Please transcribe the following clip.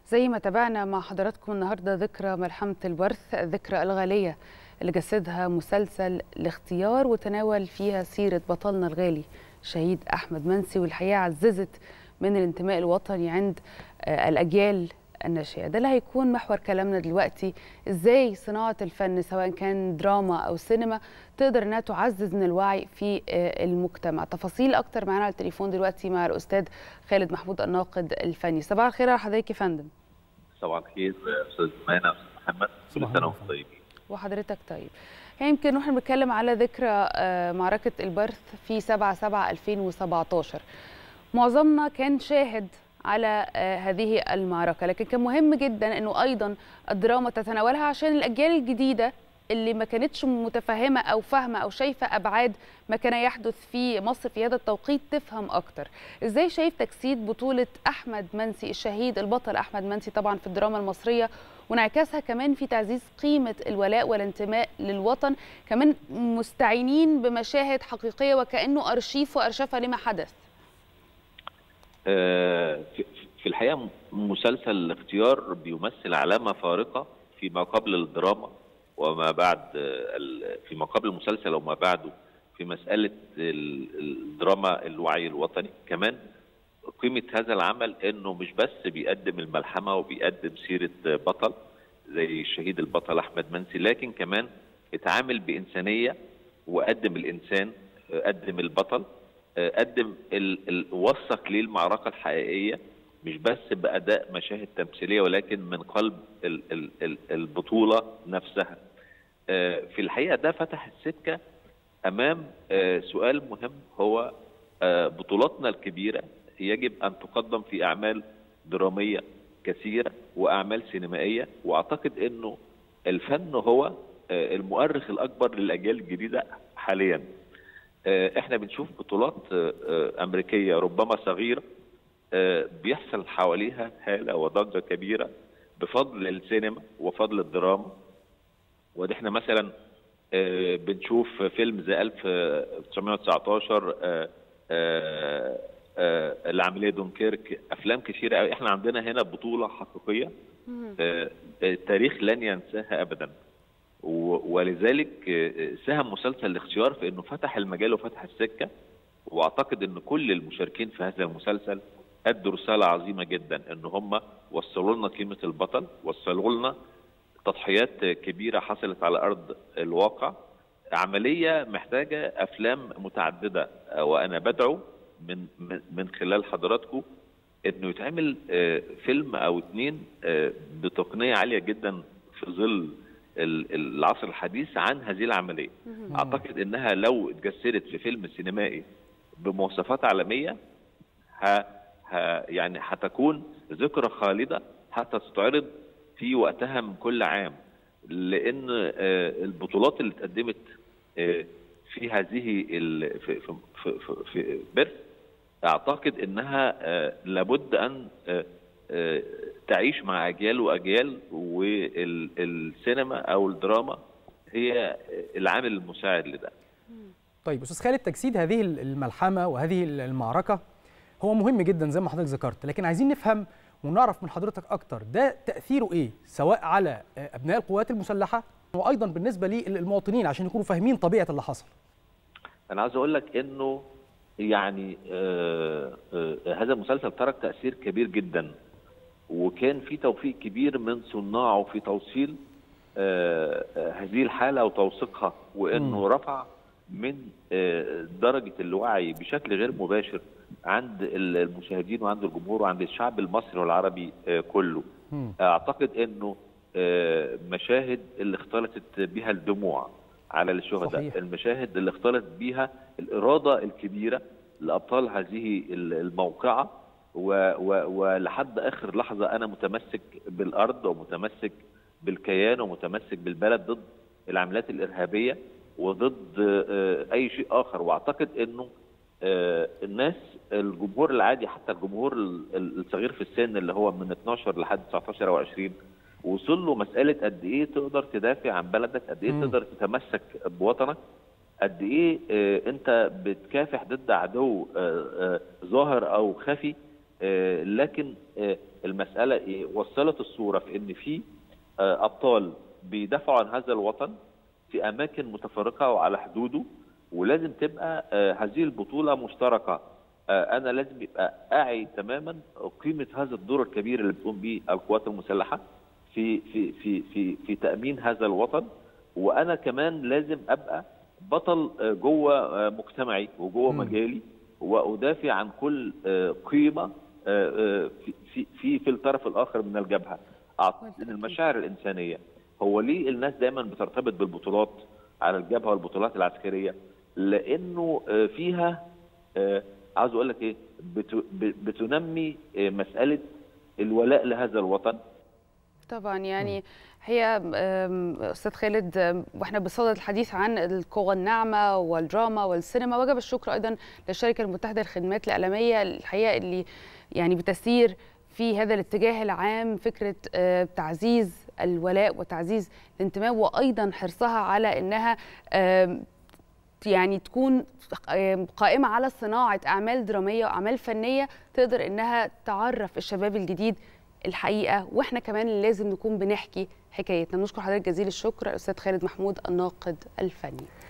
زي ما تابعنا مع حضراتكم النهارده ذكرى ملحمة البرث الذكرى الغالية اللي جسدها مسلسل الاختيار وتناول فيها سيرة بطلنا الغالي شهيد أحمد منسي والحقيقة عززت من الانتماء الوطني عند الأجيال الناشئة ده اللي هيكون محور كلامنا دلوقتي ازاي صناعة الفن سواء كان دراما أو سينما تقدر انها تعزز من الوعي في المجتمع تفاصيل أكتر معانا على التليفون دلوقتي مع الأستاذ خالد محمود الناقد الفني صباح الخير على حضرتك يا فندم صباح الخير استاذ مانا استاذ محمد كل سنه وانتم طيبين وحضرتك طيب يعني يمكن واحنا بنتكلم على ذكرى معركة البرث في 7 7 2017 معظمنا كان شاهد على هذه المعركة لكن كان مهم جدا أنه أيضا الدراما تتناولها عشان الأجيال الجديدة اللي ما كانتش متفهمة أو فاهمة أو شايفة أبعاد ما كان يحدث في مصر في هذا التوقيت تفهم أكتر إزاي شايف تجسيد بطولة أحمد منسي الشهيد البطل أحمد منسي طبعا في الدراما المصرية وانعكاسها كمان في تعزيز قيمة الولاء والانتماء للوطن كمان مستعينين بمشاهد حقيقية وكأنه أرشيف وأرشفة لما حدث في الحقيقه مسلسل الاختيار بيمثل علامه فارقه فيما قبل الدراما وما بعد فيما قبل المسلسل وما بعده في مساله الدراما الوعي الوطني كمان قيمه هذا العمل انه مش بس بيقدم الملحمه وبيقدم سيره بطل زي الشهيد البطل احمد منسي لكن كمان اتعامل بانسانيه وقدم الانسان قدم البطل قدم وثق ليه المعركه الحقيقيه مش بس باداء مشاهد تمثيليه ولكن من قلب البطوله نفسها. في الحقيقه ده فتح السكه امام سؤال مهم هو بطولاتنا الكبيره يجب ان تقدم في اعمال دراميه كثيره واعمال سينمائيه واعتقد انه الفن هو المؤرخ الاكبر للاجيال الجديده حاليا. احنا بنشوف بطولات امريكيه ربما صغيره بيحصل حواليها هاله وضجه كبيره بفضل السينما وفضل الدراما وده احنا مثلا بنشوف فيلم زي 1919 العمليه دونكيرك افلام كثيره قوي احنا عندنا هنا بطوله حقيقيه التاريخ لن ينساها ابدا ولذلك ساهم مسلسل الاختيار في انه فتح المجال وفتح السكه واعتقد ان كل المشاركين في هذا المسلسل ادوا رساله عظيمه جدا ان هم وصلوا لنا قيمه البطل وصلوا لنا تضحيات كبيره حصلت على ارض الواقع عمليه محتاجه افلام متعدده وانا بدعو من من خلال حضراتكم انه يتعمل فيلم او اتنين بتقنيه عاليه جدا في ظل العصر الحديث عن هذه العمليه اعتقد انها لو اتجسدت في فيلم سينمائي بمواصفات عالميه ها ها يعني هتكون ذكرى خالده حتى تتعرض في وقتها من كل عام لان البطولات اللي اتقدمت في هذه في في في, في بيرث اعتقد انها لابد ان تعيش مع اجيال واجيال والسينما او الدراما هي العامل المساعد لده. طيب استاذ خالد تجسيد هذه الملحمه وهذه المعركه هو مهم جدا زي ما حضرتك ذكرت لكن عايزين نفهم ونعرف من حضرتك اكتر ده تاثيره ايه سواء على ابناء القوات المسلحه وايضا بالنسبه للمواطنين عشان يكونوا فاهمين طبيعه اللي حصل. انا عايز اقول لك انه يعني آه آه هذا المسلسل ترك تاثير كبير جدا وكان في توفيق كبير من صناعه في توصيل آه هذه الحاله وتوثيقها وانه م. رفع من درجه الوعي بشكل غير مباشر عند المشاهدين وعند الجمهور وعند الشعب المصري والعربي كله م. اعتقد انه مشاهد اللي اختلطت بها الدموع على الشهداء صحيح. المشاهد اللي اختلط بها الاراده الكبيره لابطال هذه الموقعه ولحد اخر لحظه انا متمسك بالارض ومتمسك بالكيان ومتمسك بالبلد ضد العمليات الارهابيه وضد اي شيء اخر واعتقد انه الناس الجمهور العادي حتى الجمهور الصغير في السن اللي هو من 12 لحد 19 او 20 وصل له مساله قد ايه تقدر تدافع عن بلدك قد ايه تقدر تتمسك بوطنك قد ايه انت بتكافح ضد عدو ظاهر او خفي آه، لكن آه، المساله ايه وصلت الصوره في ان في آه، ابطال بيدافعوا عن هذا الوطن في اماكن متفرقه وعلى حدوده ولازم تبقى آه، هذه البطوله مشتركه آه، انا لازم يبقى اعي تماما قيمه هذا الدور الكبير اللي بتقوم به القوات المسلحه في في في في في تامين هذا الوطن وانا كمان لازم ابقى بطل آه، جوه آه، مجتمعي وجوه مم. مجالي وادافع عن كل آه، قيمه آه، آه، في في في في الطرف الاخر من الجبهه اعتقد ان المشاعر الانسانيه هو ليه الناس دايما بترتبط بالبطولات على الجبهه والبطولات العسكريه لانه آه، فيها آه، عاوز اقول لك ايه بت- ب- بتنمي آه، مساله الولاء لهذا الوطن طبعا يعني هي أم، استاذ خالد أم، واحنا بصدد الحديث عن القوى الناعمه والدراما والسينما وجب الشكر ايضا للشركه المتحده للخدمات الاعلاميه الحقيقه اللي يعني بتسير في هذا الاتجاه العام فكره آه، تعزيز الولاء وتعزيز الانتماء وايضا حرصها على انها آم، يعني تكون آم، قائمه على صناعه اعمال دراميه واعمال فنيه تقدر انها تعرف الشباب الجديد الحقيقه واحنا كمان اللي لازم نكون بنحكي حكايتنا نشكر حضرتك جزيل الشكر الاستاذ خالد محمود الناقد الفني